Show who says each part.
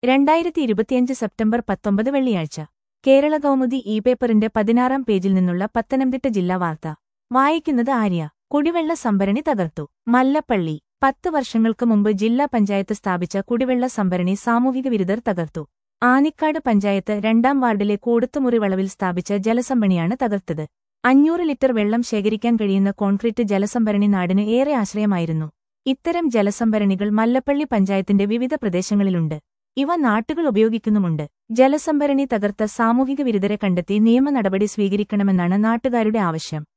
Speaker 1: രണ്ടായിരത്തി ഇരുപത്തിയഞ്ച് സെപ്റ്റംബർ പത്തൊമ്പത് വെള്ളിയാഴ്ച കേരള കൗമുദി ഇ പേപ്പറിന്റെ പതിനാറാം പേജിൽ നിന്നുള്ള പത്തനംതിട്ട ജില്ലാ വാർത്ത വായിക്കുന്നത് ആര്യ കുടിവെള്ള സംഭരണി തകർത്തു മല്ലപ്പള്ളി പത്ത് വർഷങ്ങൾക്ക് മുമ്പ് ജില്ലാ പഞ്ചായത്ത് സ്ഥാപിച്ച കുടിവെള്ള സംഭരണി സാമൂഹിക വിരുദ്ധർ തകർത്തു ആനിക്കാട് പഞ്ചായത്ത് രണ്ടാം വാർഡിലെ കൂടത്തുമുറി വളവിൽ സ്ഥാപിച്ച ജലസംഭരണിയാണ് തകർത്തത് അഞ്ഞൂറ് ലിറ്റർ വെള്ളം ശേഖരിക്കാൻ കഴിയുന്ന കോൺക്രീറ്റ് ജലസംഭരണി നാടിന് ഏറെ ആശ്രയമായിരുന്നു ഇത്തരം ജലസംഭരണികൾ മല്ലപ്പള്ളി പഞ്ചായത്തിന്റെ വിവിധ പ്രദേശങ്ങളിലുണ്ട് ഇവ നാട്ടുകൾ ഉപയോഗിക്കുന്നുമുണ്ട് ജലസംഭരണി തകർത്ത സാമൂഹിക വിരുദ്ധരെ കണ്ടെത്തി നിയമ നടപടി സ്വീകരിക്കണമെന്നാണ് നാട്ടുകാരുടെ ആവശ്യം